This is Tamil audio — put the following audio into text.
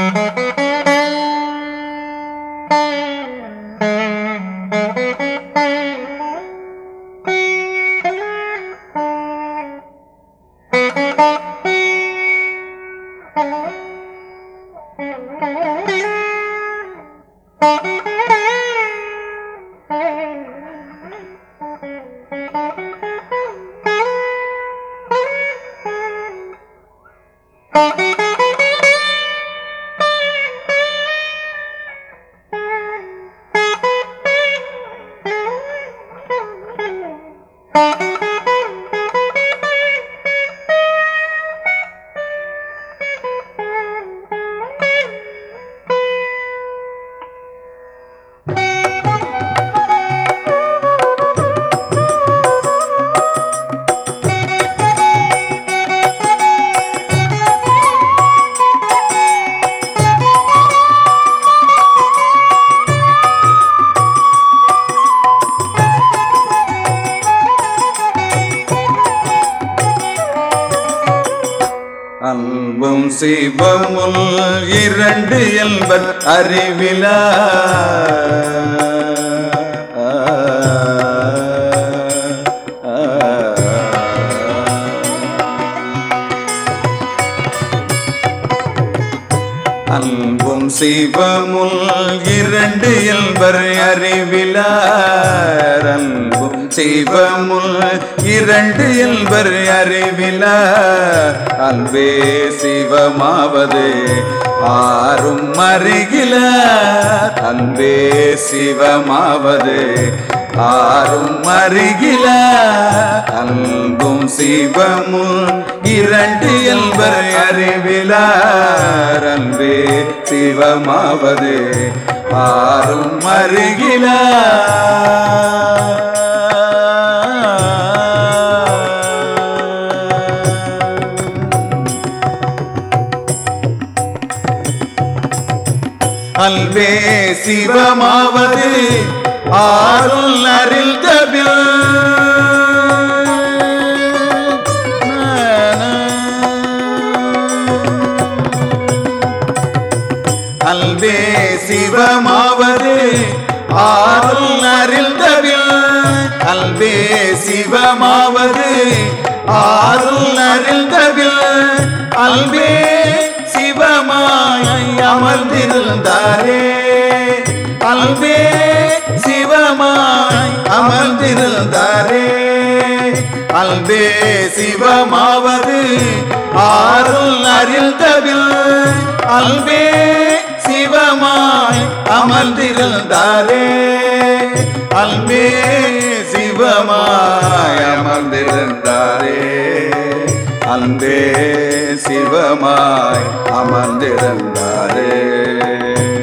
அன்பும் சிவமுல் இரண்டு என்பர் அறிவிலா அன்பும் சிவமுல் இரண்டு என்பர் அறிவிலார் அன்பும் சிவமுல் இரண்டு என்பர் அறிவிலார் அன்பே சிவமாவது ஆறும் அருகில அன்பே சிவமாவது ஆறும் அருகில அன்பும் சிவமும் இரண்டு என்பர் அறிவிலார் அன்பே சிவமாவது ஆறும் அருகில அல்வே சிவமாவது ஆருள் அறிந்தபில் அல்வே சிவமாவது ஆருள் அறிந்தபில் அல்வே சிவமாவது ஆருள் அறிந்தபில் அல்வே சிவமாய் அமர்ந்திருந்தாரே அல்வே சிவமாய் அமர்ந்திருந்தாரே அல்வே சிவமாவது ஆருள் அறிந்தபில் அல்வே சிவமாய் அமர்ந்திருந்தாரே அல்வே சிவமாய் அமர்ந்திருந்தாரே அன்பே சிவமாய் அமர்ந்திருந்தாரே